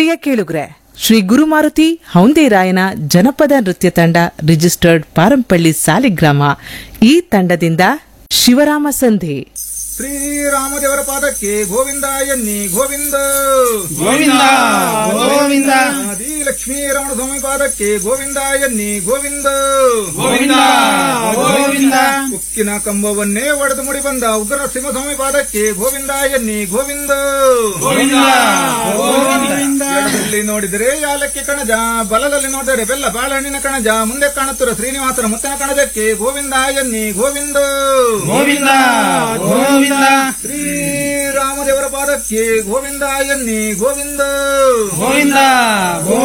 ಪ್ರಿಯ ಕೇಳುಗ್ರೆ ಶ್ರೀ ಗುರುಮಾರುತಿ ಹೌಂದೇರಾಯನ ಜನಪದ ನೃತ್ಯ ತಂಡ ರಿಜಿಸ್ಟರ್ಡ್ ಪಾರಂಪಳ್ಳಿ ಸಾಲಿಗ್ರಾಮ ಈ ತಂಡದಿಂದ ಶಿವರಾಮ ಸಂಧಿ ಶ್ರೀರಾಮದೇವರ ಪಾದಕ್ಕೆ ಗೋವಿಂದ ಎನ್ನಿ ಗೋವಿಂದ ಗೋವಿಂದ ಗೋವಿಂದ ಆದಿ ಲಕ್ಷ್ಮೀ ರಮಣ ಸ್ವಾಮಿ ಪಾದಕ್ಕೆ ಗೋವಿಂದ ಎನ್ನಿ ಗೋವಿಂದ ಗೋವಿಂದ ಗೋವಿಂದ ಉಕ್ಕಿನ ಕಂಬವನ್ನೇ ಒಡೆದು ಮುಡಿ ಬಂದ ಉಗ್ರ ಸಿಂಹಸ್ವಾಮಿ ಪಾದಕ್ಕೆ ಗೋವಿಂದ ಎನ್ನಿ ಗೋವಿಂದ ಗೋವಿಂದ ಗೋವಿಂದ ಎಡದಲ್ಲಿ ನೋಡಿದರೆ ಯಾಲಕ್ಕಿ ಕಣಜ ಬಲದಲ್ಲಿ ನೋಡಿದರೆ ಬೆಲ್ಲ ಬಾಳೆಹಣ್ಣಿನ ಕಣಜ ಮುಂದೆ ಕಾಣುತ್ತಿರುವ ಶ್ರೀನಿವಾಸನ ಮುತ್ತಿನ ಕಣಜಕ್ಕೆ ಗೋವಿಂದ ಎನ್ನಿ ಗೋವಿಂದ ಗೋವಿಂದ ಗೋವಿಂದ ಶ್ರೀರಾಮದೇವರ ಪಾದಕ್ಕೆ ಗೋವಿಂದ ಎನ್ನಿ ಗೋವಿಂದ ಗೋವಿಂದ